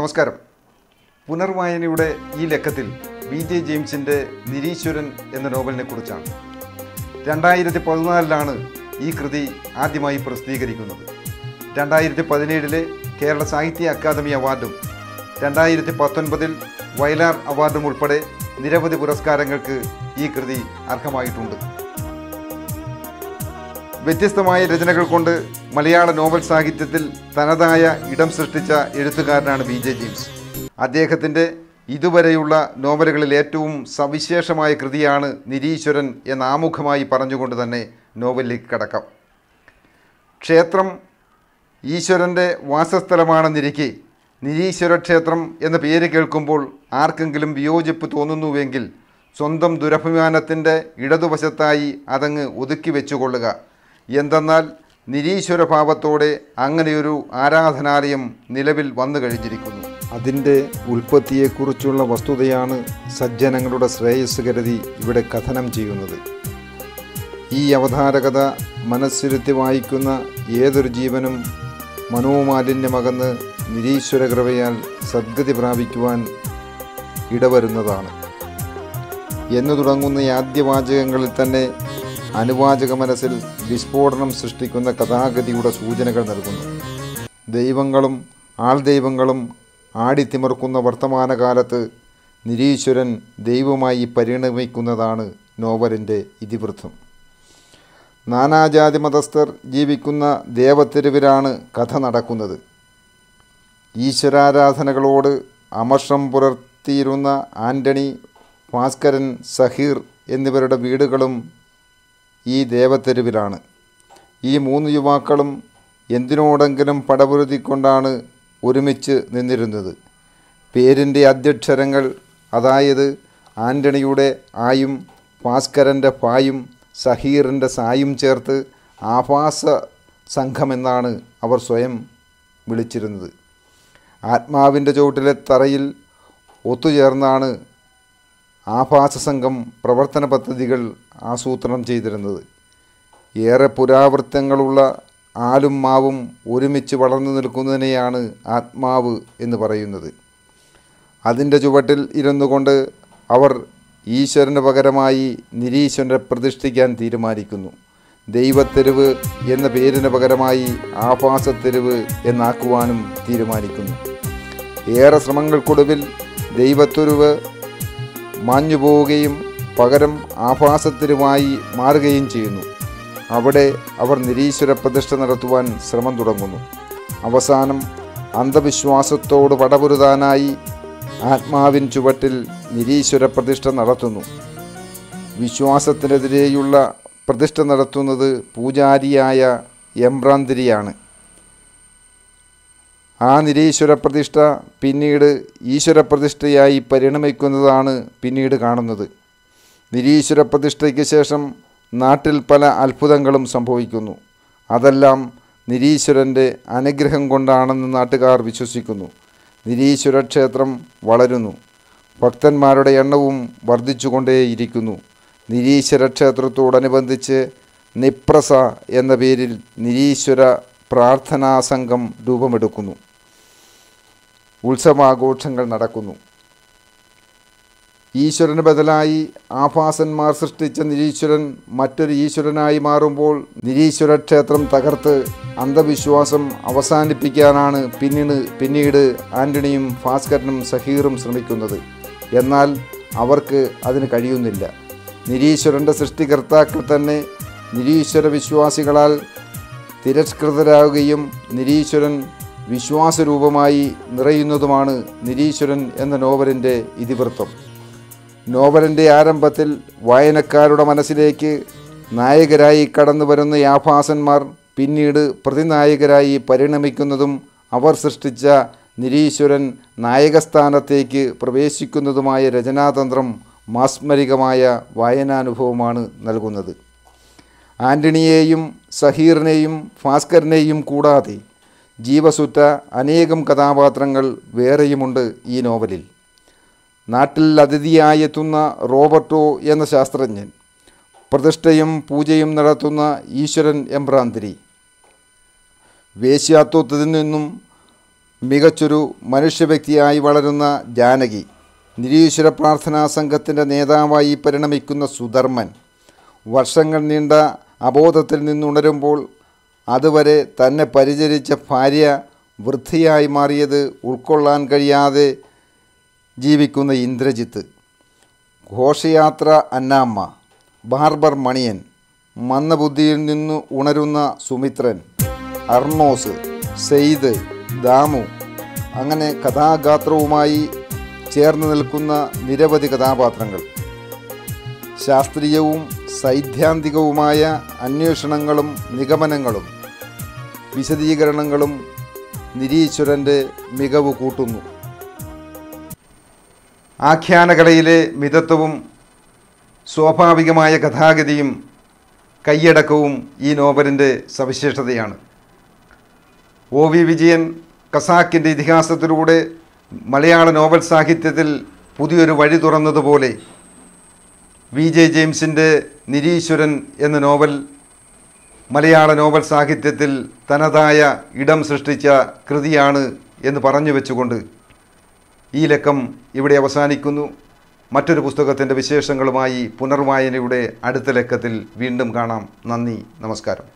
നമസ്കാരം പുനർവായനയുടെ ഈ ലക്കത്തിൽ V J ജെയിംസിൻ്റെ നിരീശ്വരൻ എന്ന നോവലിനെ കുറിച്ചാണ് രണ്ടായിരത്തി പതിനാലിലാണ് ഈ കൃതി ആദ്യമായി പ്രസിദ്ധീകരിക്കുന്നത് രണ്ടായിരത്തി പതിനേഴിലെ കേരള സാഹിത്യ അക്കാദമി അവാർഡും രണ്ടായിരത്തി പത്തൊൻപതിൽ വയലാർ അവാർഡും ഉൾപ്പെടെ നിരവധി പുരസ്കാരങ്ങൾക്ക് ഈ കൃതി അർഹമായിട്ടുണ്ട് വ്യത്യസ്തമായ രചനകൾ കൊണ്ട് മലയാള നോവൽ സാഹിത്യത്തിൽ തനതായ ഇടം സൃഷ്ടിച്ച എഴുത്തുകാരനാണ് വി ജെ ജെയിംസ് അദ്ദേഹത്തിൻ്റെ ഇതുവരെയുള്ള നോവലുകളിൽ ഏറ്റവും സവിശേഷമായ കൃതിയാണ് നിരീശ്വരൻ എന്ന ആമുഖമായി പറഞ്ഞുകൊണ്ട് തന്നെ നോവലിലേക്ക് കടക്കാം ക്ഷേത്രം ഈശ്വരൻ്റെ വാസസ്ഥലമാണെന്നിരിക്കെ നിരീശ്വര ക്ഷേത്രം എന്ന പേര് കേൾക്കുമ്പോൾ ആർക്കെങ്കിലും വിയോജിപ്പ് തോന്നുന്നുവെങ്കിൽ സ്വന്തം ദുരഭിമാനത്തിൻ്റെ ഇടതുവശത്തായി അതങ്ങ് ഒതുക്കി വെച്ചുകൊള്ളുക എന്തെന്നാൽ നിരീശ്വര ഭാവത്തോടെ അങ്ങനെയൊരു ആരാധനാലയം നിലവിൽ വന്നു കഴിഞ്ഞിരിക്കുന്നു അതിൻ്റെ ഉൽപ്പത്തിയെക്കുറിച്ചുള്ള വസ്തുതയാണ് സജ്ജനങ്ങളുടെ ശ്രേയസ് കരുതി ഇവിടെ കഥനം ചെയ്യുന്നത് ഈ അവതാരകഥ മനസ്സിരുത്തി വായിക്കുന്ന ഏതൊരു ജീവനും മനോമാലിന്യമകന്ന് നിരീശ്വര കൃപയാൽ സദ്ഗതി പ്രാപിക്കുവാൻ ഇടവരുന്നതാണ് എന്നു തുടങ്ങുന്ന ഈ ആദ്യവാചകങ്ങളിൽ തന്നെ അനുവാചക മനസ്സിൽ വിസ്ഫോടനം സൃഷ്ടിക്കുന്ന കഥാഗതിയുടെ സൂചനകൾ നൽകുന്നു ദൈവങ്ങളും ആൾദൈവങ്ങളും ആടിത്തിമിർക്കുന്ന വർത്തമാനകാലത്ത് നിരീശ്വരൻ ദൈവമായി പരിണമിക്കുന്നതാണ് നോവലിൻ്റെ ഇതിവൃത്തം നാനാജാതി മതസ്ഥർ ജീവിക്കുന്ന ദേവത്തെരുവിലാണ് കഥ നടക്കുന്നത് ഈശ്വരാരാധനകളോട് അമർഷം പുലർത്തിയിരുന്ന ആൻ്റണി ഭാസ്കരൻ സഹീർ എന്നിവരുടെ വീടുകളും ഈ ദേവത്തെരുവിലാണ് ഈ മൂന്ന് യുവാക്കളും എന്തിനോടെങ്കിലും പടപൊരുതിക്കൊണ്ടാണ് ഒരുമിച്ച് നിന്നിരുന്നത് പേരിൻ്റെ അധ്യക്ഷരങ്ങൾ അതായത് ആൻ്റണിയുടെ ആയും ഭാസ്കരൻ്റെ പായും സഹീറിൻ്റെ സായും ചേർത്ത് ആഭാസ സംഘമെന്നാണ് അവർ സ്വയം വിളിച്ചിരുന്നത് ആത്മാവിൻ്റെ ചുവട്ടിലെ തറയിൽ ഒത്തുചേർന്നാണ് ആഭാസ സംഘം പ്രവർത്തന പദ്ധതികൾ ആസൂത്രണം ചെയ്തിരുന്നത് ഏറെ പുരാവൃത്തങ്ങളുള്ള ആലും മാവും ഒരുമിച്ച് വളർന്നു നിൽക്കുന്നതിനെയാണ് ആത്മാവ് എന്ന് പറയുന്നത് അതിൻ്റെ ചുവട്ടിൽ ഇരുന്നു കൊണ്ട് അവർ ഈശ്വരന് പകരമായി നിരീശ്വരനെ പ്രതിഷ്ഠിക്കാൻ തീരുമാനിക്കുന്നു ദൈവത്തെരുവ് എന്ന പേരിന് പകരമായി ആഭാസത്തെരുവ് എന്നാക്കുവാനും തീരുമാനിക്കുന്നു ഏറെ ശ്രമങ്ങൾക്കൊടുവിൽ ദൈവത്തെരുവ് മാഞ്ഞു പോവുകയും പകരം ആഭാസത്തിനുമായി മാറുകയും ചെയ്യുന്നു അവിടെ അവർ നിരീശ്വര പ്രതിഷ്ഠ നടത്തുവാൻ ശ്രമം തുടങ്ങുന്നു അവസാനം അന്ധവിശ്വാസത്തോട് പടപുരുതാനായി ആത്മാവിൻ ചുവട്ടിൽ നിരീശ്വര പ്രതിഷ്ഠ നടത്തുന്നു വിശ്വാസത്തിനെതിരെയുള്ള പ്രതിഷ്ഠ നടത്തുന്നത് പൂജാരിയായ എംബ്രാന്തിരിയാണ് ആ നിരീശ്വര പ്രതിഷ്ഠ പിന്നീട് ഈശ്വര പ്രതിഷ്ഠയായി പരിണമിക്കുന്നതാണ് പിന്നീട് കാണുന്നത് നിരീശ്വര പ്രതിഷ്ഠയ്ക്ക് ശേഷം നാട്ടിൽ പല അത്ഭുതങ്ങളും സംഭവിക്കുന്നു അതെല്ലാം നിരീശ്വരൻ്റെ അനുഗ്രഹം കൊണ്ടാണെന്ന് നാട്ടുകാർ വിശ്വസിക്കുന്നു നിരീശ്വര ക്ഷേത്രം വളരുന്നു ഭക്തന്മാരുടെ എണ്ണവും വർദ്ധിച്ചുകൊണ്ടേയിരിക്കുന്നു നിരീശ്വര ക്ഷേത്രത്തോടനുബന്ധിച്ച് നിപ്രസ എന്ന പേരിൽ നിരീശ്വര പ്രാർത്ഥനാ സംഘം രൂപമെടുക്കുന്നു ഉത്സവാഘോഷങ്ങൾ നടക്കുന്നു ഈശ്വരന് ബദലായി ആഭാസന്മാർ സൃഷ്ടിച്ച നിരീശ്വരൻ മറ്റൊരു ഈശ്വരനായി മാറുമ്പോൾ നിരീശ്വര ക്ഷേത്രം തകർത്ത് അന്ധവിശ്വാസം അവസാനിപ്പിക്കാനാണ് പിന്നീട് പിന്നീട് ആൻ്റണിയും ഭാസ്കരനും സഹീറും ശ്രമിക്കുന്നത് എന്നാൽ അവർക്ക് അതിന് കഴിയുന്നില്ല നിരീശ്വരൻ്റെ സൃഷ്ടികർത്താക്കൾ തന്നെ നിരീശ്വര വിശ്വാസികളാൽ തിരസ്കൃതരാകുകയും നിരീശ്വരൻ വിശ്വാസരൂപമായി നിറയുന്നതുമാണ് നിരീശ്വരൻ എന്ന നോവലിൻ്റെ ഇതിവൃത്തം നോവലിൻ്റെ ആരംഭത്തിൽ വായനക്കാരുടെ മനസ്സിലേക്ക് നായകരായി കടന്നു വരുന്ന യാഭാസന്മാർ പിന്നീട് പ്രതിനായകരായി പരിണമിക്കുന്നതും അവർ സൃഷ്ടിച്ച നിരീശ്വരൻ നായകസ്ഥാനത്തേക്ക് പ്രവേശിക്കുന്നതുമായ രചനാതന്ത്രം മാസ്മരികമായ വായനാനുഭവമാണ് നൽകുന്നത് ആൻ്റണിയെയും സഹീറിനെയും ഭാസ്കരനെയും കൂടാതെ ജീവസുറ്റ അനേകം കഥാപാത്രങ്ങൾ വേറെയുമുണ്ട് ഈ നോവലിൽ നാട്ടിൽ അതിഥിയായെത്തുന്ന റോബർട്ടോ എന്ന ശാസ്ത്രജ്ഞൻ പ്രതിഷ്ഠയും പൂജയും നടത്തുന്ന ഈശ്വരൻ എംബ്രാന്തിരി വേശ്യാത്വത്തിൽ നിന്നും മികച്ചൊരു മനുഷ്യവ്യക്തിയായി വളരുന്ന ജാനകി നിരീശ്വര പ്രാർത്ഥനാ സംഘത്തിൻ്റെ നേതാവായി പരിണമിക്കുന്ന സുധർമ്മൻ വർഷങ്ങൾ നീണ്ട അബോധത്തിൽ നിന്നുണരുമ്പോൾ അതുവരെ തന്നെ പരിചരിച്ച ഭാര്യ വൃദ്ധിയായി മാറിയത് ഉൾക്കൊള്ളാൻ കഴിയാതെ ജീവിക്കുന്ന ഇന്ദ്രജിത്ത് ഘോഷയാത്ര അന്നാമ്മ ബാർബർ മണിയൻ മന്ദബുദ്ധിയിൽ നിന്ന് ഉണരുന്ന സുമിത്രൻ അർണോസ് സെയ്ദ് ദാമു അങ്ങനെ കഥാഗാത്രവുമായി ചേർന്ന് നിൽക്കുന്ന നിരവധി കഥാപാത്രങ്ങൾ ശാസ്ത്രീയവും സൈദ്ധാന്തികവുമായ അന്വേഷണങ്ങളും നിഗമനങ്ങളും വിശദീകരണങ്ങളും നിരീശ്വരൻ്റെ മികവ് കൂട്ടുന്നു ആഖ്യാനകലയിലെ മിതത്വവും സ്വാഭാവികമായ കഥാഗതിയും കൈയടക്കവും ഈ നോവലിൻ്റെ സവിശേഷതയാണ് ഒ വി വിജയൻ കസാക്കിൻ്റെ ഇതിഹാസത്തിലൂടെ മലയാള നോവൽ സാഹിത്യത്തിൽ പുതിയൊരു വഴി തുറന്നതുപോലെ വി ജെ ജെയിംസിൻ്റെ നിരീശ്വരൻ എന്ന നോവൽ മലയാള നോവൽ സാഹിത്യത്തിൽ തനതായ ഇടം സൃഷ്ടിച്ച കൃതിയാണ് എന്ന് പറഞ്ഞു വെച്ചുകൊണ്ട് ഈ ലക്കം ഇവിടെ അവസാനിക്കുന്നു മറ്റൊരു പുസ്തകത്തിൻ്റെ വിശേഷങ്ങളുമായി പുനർവായനയുടെ അടുത്ത ലക്കത്തിൽ വീണ്ടും കാണാം നന്ദി നമസ്കാരം